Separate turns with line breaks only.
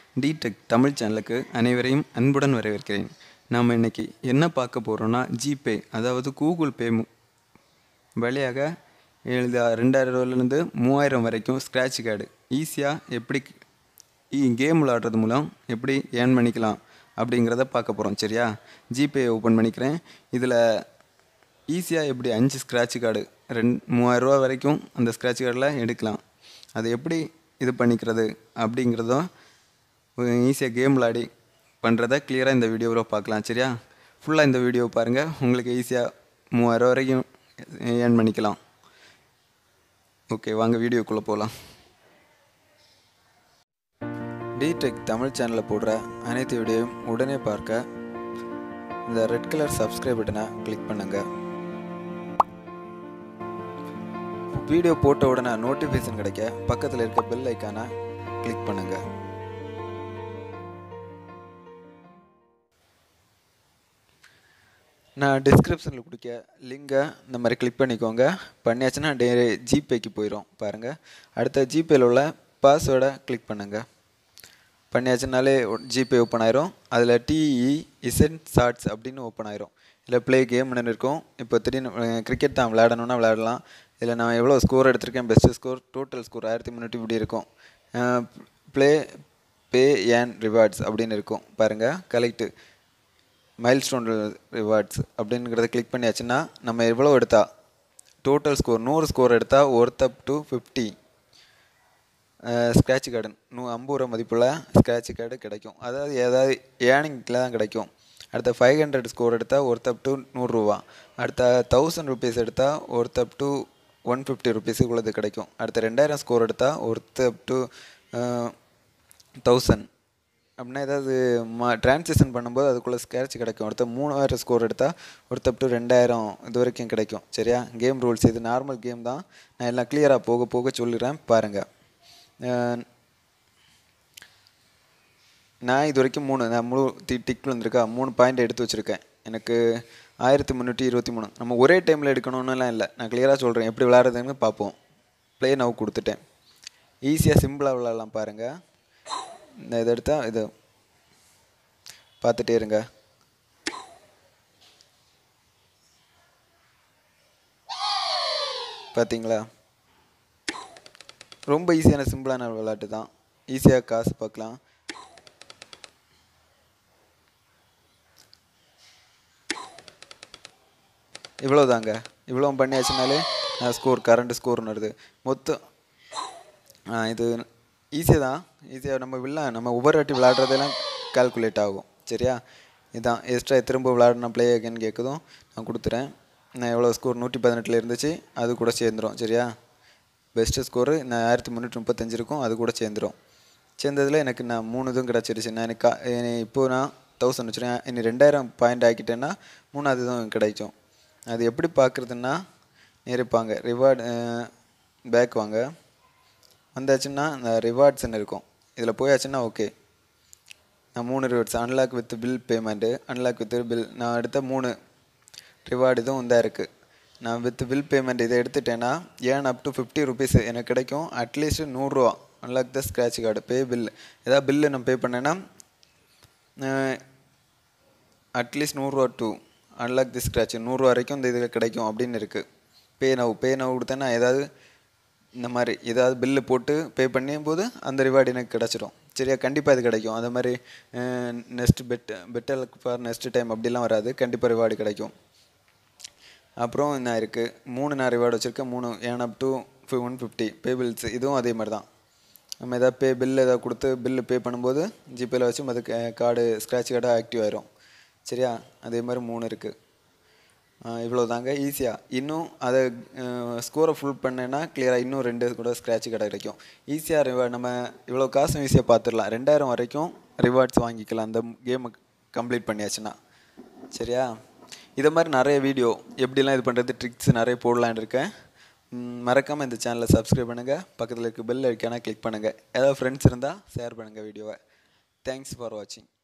டிடெக் தமிழ் சேனலுக்கு அனைவரையும் அன்புடன் வரவேற்கிறேன் நாம் இன்னைக்கு என்ன பார்க்க போகிறோம்னா ஜிபே அதாவது கூகுள் பே மு- வழியாக எழுத ரெண்டாயிரம் ரூபாயிலேருந்து மூவாயிரம் வரைக்கும் ஸ்க்ராட்ச் கார்டு ஈஸியாக எப்படி கேம் விளாடுறது மூலம் எப்படி ஏர்ன் பண்ணிக்கலாம் அப்படிங்கிறத பார்க்க போகிறோம் சரியா ஜிபே ஓப்பன் பண்ணிக்கிறேன் இதில் ஈஸியாக எப்படி அஞ்சு ஸ்க்ராட்ச் கார்டு ரெண் மூவாயிரரூவா வரைக்கும் அந்த ஸ்க்ராட்ச் கார்டில் எடுக்கலாம் அது எப்படி இது பண்ணிக்கிறது அப்படிங்கிறதும் ஈஸியாக கேம் விளாடி பண்ணுறத கிளியராக இந்த வீடியோவில் பார்க்கலாம் சரியா ஃபுல்லாக இந்த வீடியோ பாருங்கள் உங்களுக்கு ஈஸியாக மூவாயிரம் வரைக்கும் ஏர்ன் பண்ணிக்கலாம் ஓகே வாங்க வீடியோக்குள்ளே போகலாம் டிடெக் தமிழ் சேனலில் போடுற அனைத்து வீடியோவும் உடனே பார்க்க இந்த ரெட் கலர் சப்ஸ்கிரைப் பட்டனை கிளிக் பண்ணுங்கள் வீடியோ போட்ட உடனே நோட்டிஃபிகேஷன் கிடைக்க பக்கத்தில் இருக்க பெல் ஐக்கானை கிளிக் பண்ணுங்கள் நான் டிஸ்கிரிப்ஷனில் கொடுக்க லிங்கை இந்த மாதிரி கிளிக் பண்ணிக்கோங்க பண்ணியாச்சுன்னா டே ஜிபேக்கு போயிடும் பாருங்கள் அடுத்த ஜிபேயில் உள்ள பாஸ்வேர்டை கிளிக் பண்ணுங்கள் பண்ணியாச்சுனாலே ஜிபே ஓப்பன் ஆயிரும் அதில் டிஇ இசன் ஷார்ட்ஸ் அப்படின்னு ஓப்பன் ஆயிரும் இதில் ப்ளே கேம்னு இருக்கும் இப்போ திடீர்னு கிரிக்கெட் தான் விளையாடணும்னா விளையாடலாம் இதில் நான் எவ்வளோ ஸ்கோர் எடுத்திருக்கேன் பெஸ்ட்டு ஸ்கோர் டோட்டல் ஸ்கோர் ஆயிரத்தி முந்நூற்றி இப்படி இருக்கும் ப்ளே பே ஏன் ரிவார்ட்ஸ் அப்படின்னு இருக்கும் பாருங்கள் கலெக்ட் மைல் ஸ்டோன் ரிவார்ட்ஸ் அப்படிங்கிறத கிளிக் பண்ணியாச்சுன்னா நம்ம எவ்வளோ எடுத்தா டோட்டல் ஸ்கோர் நூறு ஸ்கோர் எடுத்தால் worth up to fifty scratch card நூ ஐம்பது ரூபா மதிப்புள்ள ஸ்க்ராட்ச் கார்டு கிடைக்கும் அதாவது ஏதாவது ஏர்னிங்கில் தான் கிடைக்கும் அடுத்த ஃபைவ் ஹண்ட்ரட் ஸ்கோர் எடுத்தால் ஒர்த் அப் டு நூறுரூவா அடுத்த தௌசண்ட் ருபீஸ் எடுத்தால் worth up to one fifty ருபீஸுக்குள்ளது கிடைக்கும் அடுத்த ரெண்டாயிரம் ஸ்கோர் எடுத்தால் ஒர்த் அப் டு தௌசண்ட் அப்படின்னா ஏதாவது மா டிரான்சேக்ஷன் பண்ணும்போது அதுக்குள்ளே ஸ்க்ராட்ச் கிடைக்கும் அடுத்த மூணாயிரம் ஸ்கோர் எடுத்தால் ஒருத்த அப் டு ரெண்டாயிரம் இது வரைக்கும் கிடைக்கும் சரியா கேம் ரூல்ஸ் இது நார்மல் கேம் தான் நான் எல்லாம் கிளியராக போக போக சொல்லிடுறேன் பாருங்கள் நான் இது வரைக்கும் மூணு நான் முழு டி டிக் வந்திருக்கா மூணு பாயிண்ட் எடுத்து வச்சுருக்கேன் எனக்கு ஆயிரத்தி முந்நூற்றி இருபத்தி மூணு நம்ம ஒரே டைமில் எடுக்கணும்னுலாம் இல்லை நான் கிளியராக சொல்கிறேன் எப்படி விளாட்றதுன்னு பார்ப்போம் ப்ளே நவ் கொடுத்துட்டேன் ஈஸியாக சிம்பிளாக விளாட்லாம் பாருங்கள் இந்த இதை எடுத்தால் இது பார்த்துட்டே இருங்க பார்த்தீங்களா ரொம்ப ஈஸியான சிம்பிளான விளையாட்டு தான் ஈஸியாக காசு பார்க்கலாம் இவ்வளோ தாங்க இவ்வளோ பண்ணியாச்சுனாலே நான் ஸ்கோர் கரண்ட் ஸ்கோர்னு வருது மொத்தம் ஆ, இது ஈஸியாக தான் ஈஸியாக நம்ம விழா நம்ம ஒவ்வொரு வாட்டி விளையாடுறதெல்லாம் கால்குலேட் ஆகும் சரியா இதுதான் எக்ஸ்ட்ரா திரும்ப விளையாடணும் ப்ளே அகேன்னு கேட்குதும் நான் கொடுத்துறேன் நான் எவ்வளோ ஸ்கோர் நூற்றி பதினெட்டில் இருந்துச்சு அது கூட சேர்ந்துரும் சரியா பெஸ்ட்டு ஸ்கோரு நான் ஆயிரத்தி முந்நூற்றி முப்பத்தஞ்சு இருக்கும் அது கூட சேர்ந்துரும் சேர்ந்ததில் எனக்கு நான் மூணு இதுவும் கிடச்சிருச்சு நான் எனக்கு கா- இனி இப்போ நான் தௌசண்ட் வச்சுருக்கேன் இனி ரெண்டாயிரம் பாயிண்ட் ஆக்கிட்டேன்னா மூணாவது இதுவும் கிடைக்கும் அது எப்படி பார்க்குறதுன்னா இருப்பாங்க ரிவார்டு பேக் வாங்க வந்தாச்சுன்னா இந்த ரிவார்ட்ஸ்னு இருக்கும் இதில் போயாச்சுன்னா ஓகே நான் மூணு rewards unlock with bill payment unlock with bill நான் எடுத்த மூணு ரிவார்டு இதுவும் இதாக இருக்குது நான் வித் பில் பேமெண்ட் இதை எடுத்துட்டேன்னா ஏன் அப் டு ஃபிஃப்டி ருபீஸ் எனக்கு கிடைக்கும் அட்லீஸ்ட் நூறுரூவா unlock the scratch card pay bill ஏதாவது பில்லு நான் பே பண்ணேன்னா அட்லீஸ்ட் நூறுரூவா டூ அன்லாக் தி ஸ்க்ராட்ச் நூறுரூவா வரைக்கும் இந்த இது கிடைக்கும் அப்படின்னு இருக்குது பே நவ் பே நவ் கொடுத்தேன்னா ஏதாவது இந்த மாதிரி ஏதாவது பில்லு போட்டு பே பண்ணும் போது அந்த ரிவார்டு எனக்கு கிடச்சிரும் சரியா கண்டிப்பாக இது கிடைக்கும் அது மாதிரி next bet better for next time அப்படிலாம் வராது கண்டிப்பாக ரிவார்டு கிடைக்கும் அப்புறம் என்ன இருக்குது மூணு நான் ரிவார்டு வச்சுருக்கேன் மூணு ஏன் up to one fifty pay bills இதுவும் அதே மாதிரி தான் நம்ம எதாவது பே பில் ஏதாவது கொடுத்து பில்லு பே பண்ணும்போது ஜிபேயில் வச்சு அது கார்டு ஸ்க்ராட்ச் கார்டாக ஆக்டிவ் ஆயிரும் சரியா அதே மாதிரி மூணு இருக்குது இவ்வளோ தாங்க ஈஸியாக இன்னும் அதை ஸ்கோரை ஃபுல் பண்ணேன்னா கிளியராக இன்னும் ரெண்டு கூட ஸ்க்ராட்ச் கடை கிடைக்கும் ஈஸியாக ரிவார்ட் நம்ம இவ்வளோ காசும் ஈஸியாக பார்த்துடலாம் ரெண்டாயிரம் வரைக்கும் ரிவார்ட்ஸ் வாங்கிக்கலாம் அந்த கேமை கம்ப்ளீட் பண்ணியாச்சுன்னா சரியா இதை மாதிரி நிறைய வீடியோ எப்படிலாம் இது பண்ணுறது ட்ரிக்ஸ் நிறைய போடலான்னு இருக்கேன் மறக்காமல் இந்த சேனலை சப்ஸ்கிரைப் பண்ணுங்கள் பக்கத்தில் இருக்க பெல் இருக்கானா கிளிக் பண்ணுங்கள் ஏதாவது ஃப்ரெண்ட்ஸ் இருந்தால் ஷேர் பண்ணுங்கள் வீடியோவை தேங்க்ஸ் ஃபார் வாட்சிங்